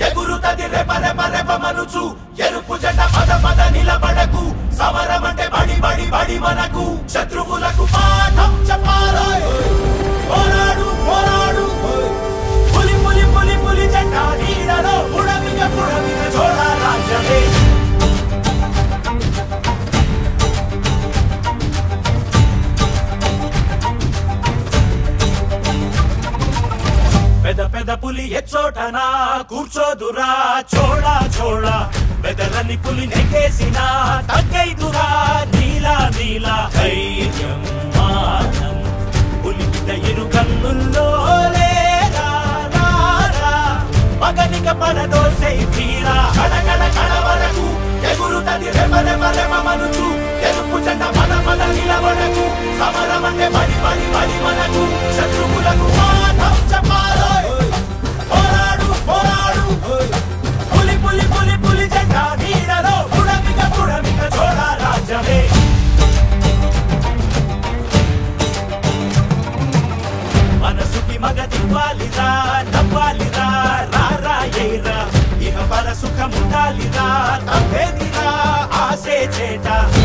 ఎగురుతది రెప రెప రెప మనుచు ఎరుపు జెండ పద పద నిలబడకు సమరమంటే బడి బడి బడి మనకు శత్రువులకు పాఠం చెప్పాలి పోరాడు పోరాడు పులి పులి పులి పులి జెండ నీడలో పుడమిక పుడమిక చోళ రాజ్యమే పెద పెద పులి ఎచ్చోటనా కూర్చోదురా చోళ చోళ బెదరని పులి నెగ్గేసిన తగ్గైదురా నీలా నీలా ధైర్యం మానం పులి బిడ్డ ఇరు కన్నుల్లో లేరా రారా మగనిక పడదోసై తీరా కడ కడ కడ వరకు ఎగురుతది రెమ రెమ రెమ మనుచు ఎరుపు జెండ పద పద నిలబడకు సమరమంటే బడి బడి బడి మనకు శత్రువులకు పాఠం చెప్పాలి పోరాడు పోరాడు పులి పులి పులి పులి జెండ నీడలో పుడమిక పుడమిక చోళ రాజ్యమే మనసుకి మగదివ్వాలిరా నవ్వాలిరా రారా ఏరా ఇహ పర సుఖముండాలిరా తప్పేదిరా ఆసే చేట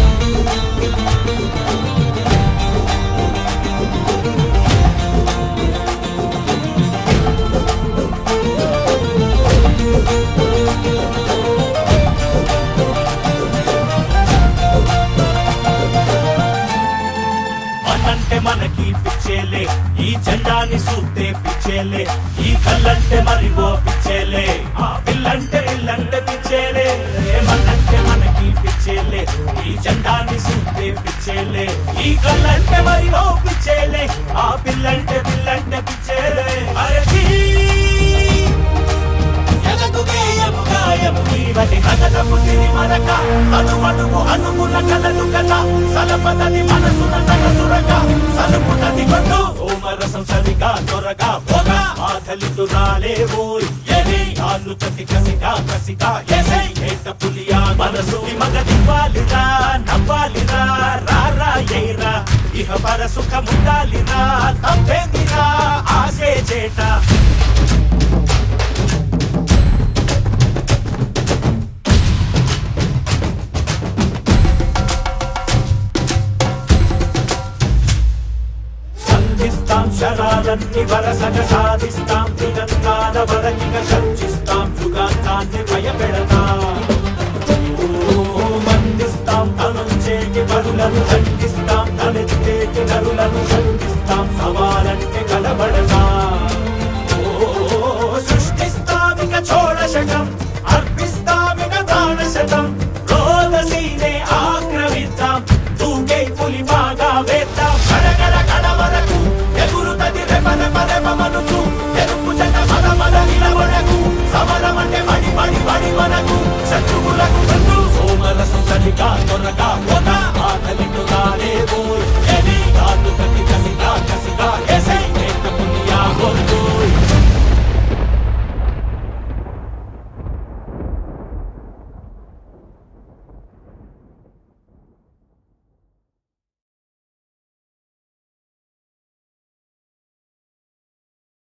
మనంటే మనకి పిచ్చేలే ఈ జెండాని చూస్తే పిచ్చేలే ఈ కళ్ళంటే మరి ఓ పిచ్చేలే ఆ పిల్లంటే పిల్లంటే పిచ్చేలే మనంటే మనకి పిచ్చేలే ఈ జెండాని చూస్తే పిచ్చేలే ఈ కళ్ళంటే మరి ఓ పిచ్చేలే ఆ పిల్లంటే పిల్లంటే పిచ్చేలే అరటి ఎదకు గేయము గాయము నీవటి కథలము సిరి మనక అణువణువు అనుకున్న కలలు కథ సలపదది మనసున తగసురక సలుపునది కొట్టు సోమరసం సరిగా త్వరగా పొగ ఆకలితు రాలేవోయ్ ఎరి ఆలు కతి కసిగా కసిగా ఎసై ఏట పులియా మనసు మగదివ్వాలిరా నవ్వాలిరా రారా ఏరా ఇహ పర సుఖముండాలిరా తప్పేందిరా ఆసే చేట సంధిస్తాం శరాలన్ని వరసగ సాధిస్తాం దిగంతాల వరకిక చర్చిస్తాం యుగాంతాన్ని భయపెడతాం ఓ, మందిస్తాం తనుంచేకి బరులను దండి